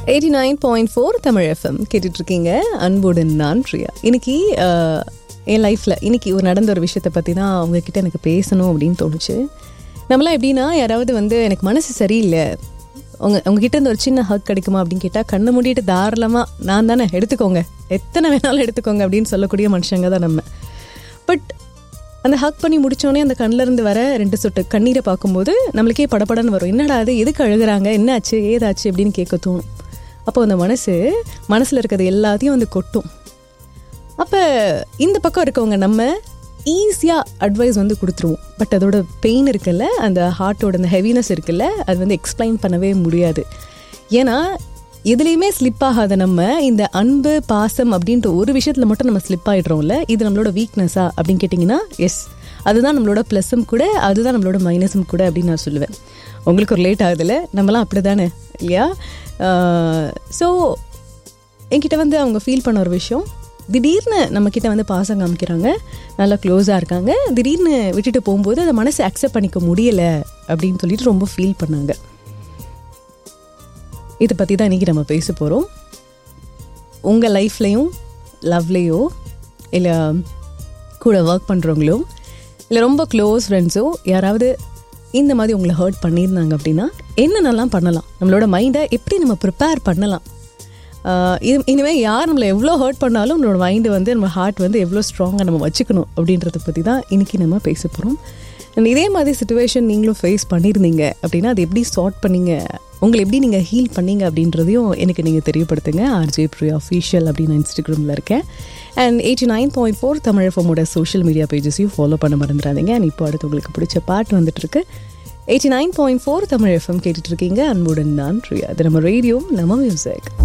eighty nine point four Tamil FM கேட்டுட்ருக்கீங்க அன்புடன் நான் பிரியா இன்னைக்கு ஆஹ், என் லைஃப்பில் இன்னைக்கு ஒரு நடந்த ஒரு விஷயத்தை பற்றி தான் உங்ககிட்ட எனக்கு பேசணும் அப்படின்னு தோணுச்சு நம்மளாம் எப்படின்னா யாராவது வந்து எனக்கு மனசு சரியில்லை உங்க உங்ககிட்ட இருந்து ஒரு சின்ன ஹக் கிடைக்குமா அப்படின்னு கேட்டால் கண்ணை மூடிட்டு தாராளமாக நான் தானே எடுத்துக்கோங்க எத்தனை வேணாலும் எடுத்துக்கோங்க அப்படின்னு சொல்லக்கூடிய மனுஷங்க தான் நம்ம பட் அந்த ஹக் பண்ணி முடிச்சோடனே அந்த கண்ணுல இருந்து வர ரெண்டு சொட்டு கண்ணீரை பார்க்கும்போது நம்மளுக்கே படபடன்னு வரும் என்னடா அது எதுக்கு அழுகுறாங்க என்னாச்சு ஏதாச்சு அப்படின்னு கேட்க தோணும் அப்போ அந்த மனசு மனசில் இருக்கிறது எல்லாத்தையும் வந்து கொட்டும் அப்போ இந்த பக்கம் இருக்கவங்க நம்ம ஈஸியாக அட்வைஸ் வந்து கொடுத்துருவோம் பட் அதோட பெயின் இருக்குல்ல அந்த ஹார்ட்டோட அந்த ஹெவினஸ் இருக்குல்ல அது வந்து எக்ஸ்பிளைன் பண்ணவே முடியாது ஏன்னா எதுலேயுமே ஸ்லிப் ஆகாத நம்ம இந்த அன்பு பாசம் அப்படின்ற ஒரு விஷயத்தில் மட்டும் நம்ம ஸ்லிப் ஆகிடுறோம்ல இது நம்மளோட வீக்னஸா அப்படின்னு கேட்டிங்கன்னா எஸ் அதுதான் நம்மளோட ப்ளஸ்ஸும் கூட அதுதான் நம்மளோட மைனஸும் கூட அப்படின்னு நான் சொல்லுவேன் உங்களுக்கு ஒரு லேட் ஆகுதுல்ல நம்மலாம் அப்படி தானே இல்லையா ஸோ என்கிட்ட வந்து அவங்க ஃபீல் பண்ண ஒரு விஷயம் திடீர்னு நம்மக்கிட்ட வந்து பாசம் காமிக்கிறாங்க நல்லா க்ளோஸாக இருக்காங்க திடீர்னு விட்டுட்டு போகும்போது அதை மனசை அக்செப்ட் பண்ணிக்க முடியலை அப்படின்னு சொல்லிட்டு ரொம்ப ஃபீல் பண்ணாங்க இதை பற்றி தான் இன்றைக்கி நம்ம பேச போகிறோம் உங்கள் லைஃப்லேயும் லவ்லேயோ இல்லை கூட ஒர்க் பண்ணுறவங்களோ இல்லை ரொம்ப க்ளோஸ் ஃப்ரெண்ட்ஸோ யாராவது இந்த மாதிரி உங்களை ஹர்ட் பண்ணியிருந்தாங்க அப்படின்னா என்னென்னலாம் பண்ணலாம் நம்மளோட மைண்டை எப்படி நம்ம ப்ரிப்பேர் பண்ணலாம் ஆஹ் இது இனிமேல் யார் நம்மளை எவ்வளோ ஹர்ட் பண்ணாலும் நம்மளோட மைண்டு வந்து நம்ம ஹார்ட் வந்து எவ்வளோ ஸ்ட்ராங்காக நம்ம வச்சுக்கணும் அப்படின்றத பற்றி தான் இன்றைக்கி நம்ம பேச போகிறோம் அண்ட் இதே மாதிரி சுச்சுவேஷன் நீங்களும் ஃபேஸ் பண்ணியிருந்தீங்க அப்படின்னா அது எப்படி சார்ட் பண்ணீங்க உங்களை எப்படி நீங்கள் ஹீல் பண்ணீங்க அப்படின்றதையும் எனக்கு நீங்கள் தெரியப்படுத்துங்க ஆர்ஜே ப்ரியா அஃபீஷியல் அப்படின்னு நான் இன்ஸ்டாகிராமில் இருக்கேன் and eighty nine point four Tamil எஃப்எம்மோட சோஷியல் மீடியா பேஜஸையும் ஃபாலோ பண்ண மறந்துடாதீங்க அண்ட் இப்போ அடுத்து உங்களுக்கு பிடிச்ச பாட்டு வந்துட்டு இருக்கு eighty nine point four Tamil FM கேட்டுட்டு இருக்கீங்க அன்புடன் நான் ப்ரியா அது நம்ம ரேடியோ நம்ம மியூசிக்